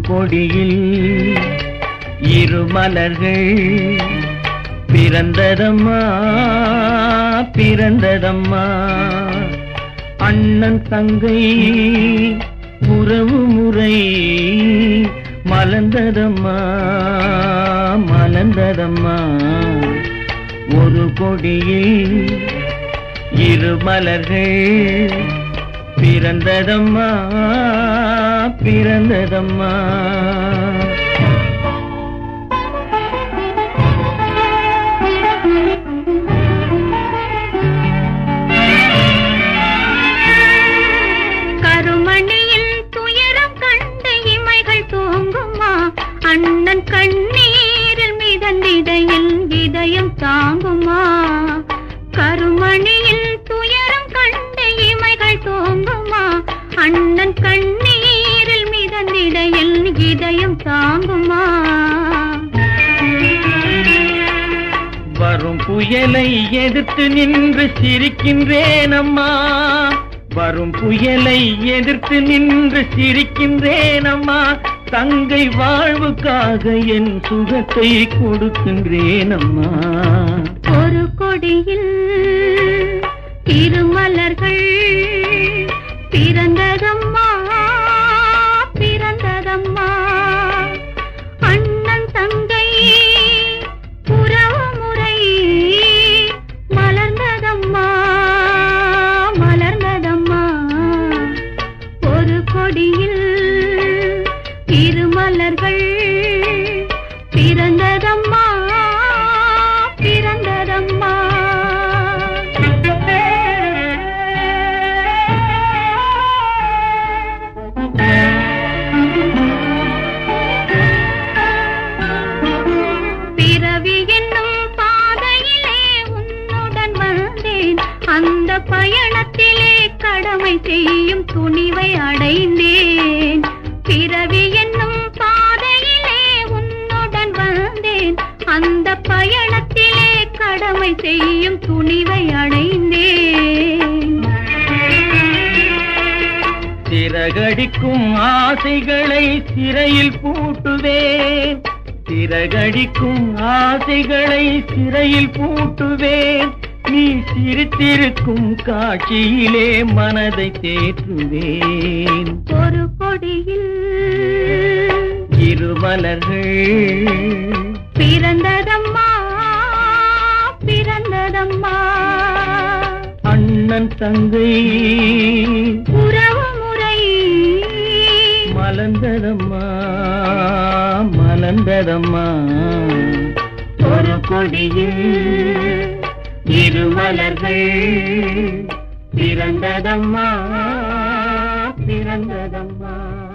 கொடியில் இரு மலர்கள் பிறந்ததம்மா பிறந்ததம்மா அண்ணன் தங்கை உறவு முறை மலர்ந்ததம்மா மலர்ந்ததம்மா ஒரு கொடியில் இரு மலர்கள் பிறந்ததம்மா பிறந்ததம்மா கருமணியின் துயரம் கண்ட இமைகள் தூங்குமா அண்ணன் கண்ணீரில் மிதந்திடையில் இதயம் தாங்குமா கருமணியின் துயரம் கண்ட இமைகள் தூங்குமா அண்ணன் கண்ணீரில் மிதந்திடையில் இதயம் தாங்குமா வரும் புயலை எதிர்த்து நின்று சிரிக்கின்றேன் அம்மா வரும் புயலை எதிர்த்து நின்று சிரிக்கின்றேன் அம்மா தங்கை வாழ்வுக்காக என் சுகத்தை கொடுக்கின்றேன் அம்மா ஒரு கொடியில் திருமலர்கள் பிறந்ததம்மா பிறந்ததம்மா அண்ணன் தங்கை உறவு முறை மலர்ந்ததம்மா மலர்ந்ததம்மா ஒரு கொடியில் திருமலர்கள் பிறந்ததம்மா பிறந்ததம்மா பிறவி என்னும் பாதையிலே உன்னுடன் வந்தேன் அந்த பயணத்திலே கடமை செய்யும் துணிவை அடைந்தேன் பிறவி என்னும் பாதையிலே உன்னுடன் வந்தேன் அந்த பயணத்திலே கடமை செய்யும் துணிவை அடைந்தேன் சிறகடிக்கும் ஆசைகளை சிறையில் பூட்டுவேன் சிறகடிக்கும் ஆசைகளை சிறையில் பூட்டுவேன் நீ சிரித்திருக்கும் காட்சியிலே மனதை தேற்றுவேன் ஒரு கொடியில் இருமலர்கள் பிறந்ததம்மா பிறந்ததம்மா அண்ணன் தங்கை உறவு முறை மலர்ந்ததம்மா மலர்ந்ததம்மா ஒரு கொடியில் இரு மலர்கள் பிறந்ததம்மா பிறந்ததம்மா